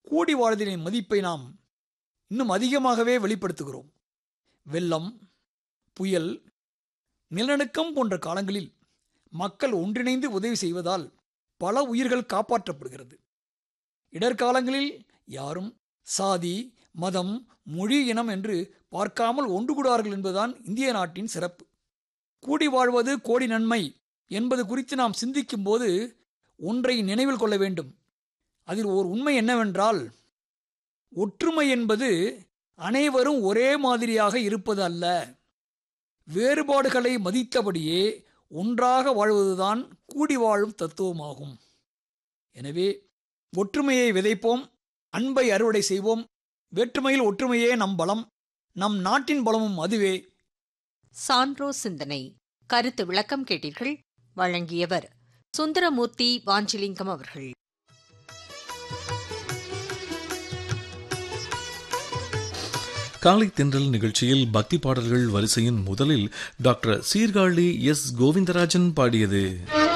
கூடி வாழ்தலின் மதிப்பை நாம் இன்னும் அதிகமாகவே வெளிப்படுத்துகிறோம் வெள்ளம் புயல் நிலநடுக்கம் போன்ற காலங்களில் மக்கள் ஒன்றிணைந்து உதவி செய்வதால் பல உயிர்கள் காப்பாற்றப்படுகிறது இடர்காலங்களில் யாரும் சாதி மதம் மொழி இனம் என்று பார்க்காமல் ஒன்று கூடார்கள் என்பதுதான் இந்திய நாட்டின் சிறப்பு கூடி வாழ்வது கோடி நன்மை என்பது குறித்து நாம் சிந்திக்கும் போது ஒன்றை நினைவில் கொள்ள வேண்டும் அதில் ஓர் உண்மை என்னவென்றால் ஒற்றுமை என்பது அனைவரும் ஒரே மாதிரியாக இருப்பது அல்ல வேறுபாடுகளை மதித்தபடியே ஒன்றாக வாழ்வதுதான் கூடி வாழும் தத்துவமாகும் எனவே ஒற்றுமையை விதைப்போம் அன்பை அறுவடை செய்வோம் வேற்றுமையில் ஒற்றுமையே நம் பலம் நம் நாட்டின் பலமும் அதுவே சான்றோ சிந்தனை கருத்து விளக்கம் கேட்டீர்கள் வழங்கியவர் சுந்தரமூர்த்தி வாஞ்சிலிங்கம் அவர்கள் காலை தென்றல் நிகழ்ச்சியில் பக்தி பாடல்கள் வரிசையின் முதலில் டாக்டர் சீர்காழி எஸ் கோவிந்தராஜன் பாடியது